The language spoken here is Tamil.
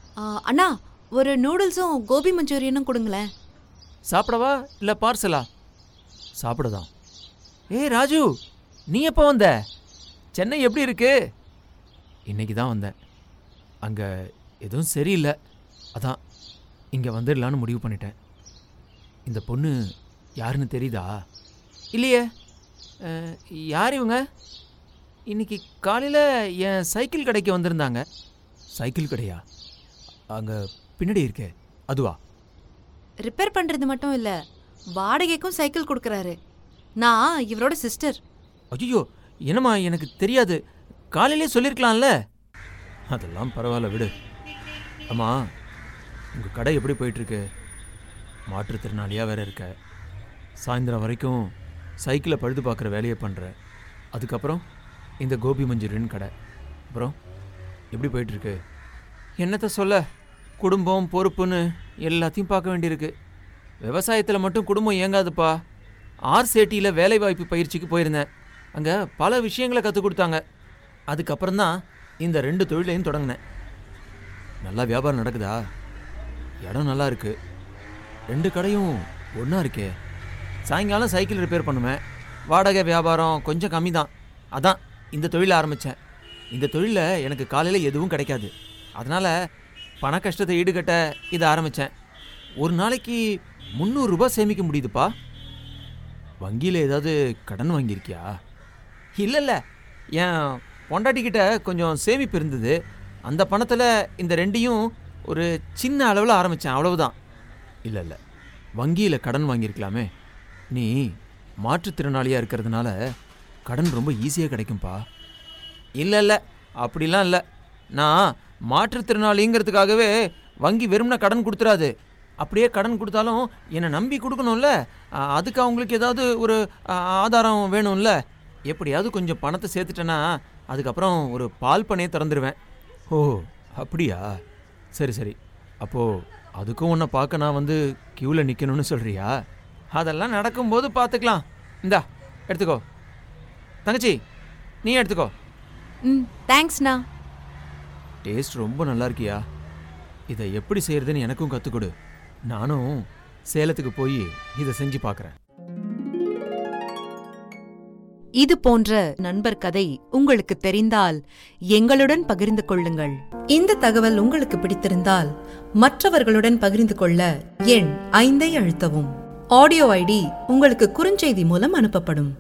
ஆ, அண்ணா ஒரு நூடுல்ஸும் கோபி மஞ்சூரியனும் கொடுங்களேன் சாப்பிடவா இல்லை பார்சலா சாப்பிடதான் ஏய் ராஜு நீ எப்போ வந்த சென்னை எப்படி இருக்கு இன்னைக்கு தான் வந்தேன் அங்கே எதுவும் சரியில்லை அதான் இங்கே வந்துடலான்னு முடிவு பண்ணிட்டேன் இந்த பொண்ணு யாருன்னு தெரியுதா இல்லையே அஹ், யார் இவங்க இன்னைக்கு காலையில் என் சைக்கிள் கடைக்கு வந்திருந்தாங்க சைக்கிள் கடையா அங்கே பின்னாடி இருக்கே அதுவா ரிப்பேர் பண்றது மட்டும் இல்ல வாடகைக்கும் சைக்கிள் கொடுக்கறாரு நான் இவரோட சிஸ்டர் ஐயோ என்னம்மா எனக்கு தெரியாது காலையிலே சொல்லியிருக்கலாம்ல அதெல்லாம் பரவாயில்ல விடு அம்மா உங்கள் கடை எப்படி போயிட்டுருக்கு மாற்றுத்திறனாளியாக வேற இருக்க சாயந்தரம் வரைக்கும் சைக்கிளை பழுது பார்க்குற வேலையை பண்ணுற அதுக்கப்புறம் இந்த கோபி மஞ்சூரியன் கடை அப்புறம் எப்படி போயிட்டுருக்கு என்னத்தை சொல்ல குடும்பம் பொறுப்புன்னு எல்லாத்தையும் பார்க்க வேண்டியிருக்கு விவசாயத்தில் மட்டும் குடும்பம் இயங்காதுப்பா ஆர் சேட்டியில் வேலைவாய்ப்பு பயிற்சிக்கு போயிருந்தேன் அங்கே பல விஷயங்களை கற்றுக் கொடுத்தாங்க அதுக்கப்புறம் தான் இந்த ரெண்டு தொழிலையும் தொடங்கினேன் நல்லா வியாபாரம் நடக்குதா இடம் நல்லா இருக்கு ரெண்டு கடையும் ஒன்றா இருக்கே சாயங்காலம் சைக்கிள் ரிப்பேர் பண்ணுவேன் வாடகை வியாபாரம் கொஞ்சம் கம்மி தான் அதான் இந்த தொழிலை ஆரம்பித்தேன் இந்த தொழிலில் எனக்கு காலையில் எதுவும் கிடைக்காது அதனால் பண கஷ்டத்தை ஈடுகட்ட இதை ஆரம்பித்தேன் ஒரு நாளைக்கு முந்நூறுரூபா சேமிக்க முடியுதுப்பா வங்கியில் ஏதாவது கடன் வாங்கியிருக்கியா இல்லை இல்லை என் பொண்டாட்டிக்கிட்ட கொஞ்சம் சேமிப்பு இருந்தது அந்த பணத்தில் இந்த ரெண்டையும் ஒரு சின்ன அளவில் ஆரம்பித்தேன் அவ்வளவுதான் இல்லை இல்லை வங்கியில் கடன் வாங்கியிருக்கலாமே நீ மாற்றுத்திறனாளியாக இருக்கிறதுனால கடன் ரொம்ப ஈஸியாக கிடைக்கும்பா இல்லை இல்லை அப்படிலாம் இல்லை நான் மாற்றுத்திறனாளிங்கிறதுக்காகவே வங்கி வெறும்னா கடன் கொடுத்துறாது அப்படியே கடன் கொடுத்தாலும் என்னை நம்பி கொடுக்கணும்ல அ, அதுக்கு அவங்களுக்கு ஏதாவது ஒரு அ, ஆதாரம் வேணும்ல எப்படியாவது கொஞ்சம் பணத்தை சேர்த்துட்டேன்னா அதுக்கப்புறம் ஒரு பால் பண்ணையை திறந்துருவேன் ஓ அப்படியா சரி சரி அப்போது அதுக்கும் உன்னை பார்க்க நான் வந்து க்யூவில் நிற்கணும்னு சொல்கிறியா அதெல்லாம் நடக்கும்போது பார்த்துக்கலாம் இந்தா எடுத்துக்கோ தங்கச்சி நீ எடுத்துக்கோ ம் தேங்க்ஸ்ண்ணா டேஸ்ட் ரொம்ப நல்லா இருக்கியா இதை எப்படி செய்யறதுன்னு எனக்கும் கற்றுக் கொடு நானும் சேலத்துக்கு போய் இதை செஞ்சு பார்க்குறேன் இது போன்ற நண்பர் கதை உங்களுக்கு தெரிந்தால் எங்களுடன் பகிர்ந்து கொள்ளுங்கள் இந்த தகவல் உங்களுக்கு பிடித்திருந்தால் மற்றவர்களுடன் பகிர்ந்து கொள்ள எண் ஐந்தை அழுத்தவும் ஆடியோ ஐடி உங்களுக்கு குறுஞ்செய்தி மூலம் அனுப்பப்படும்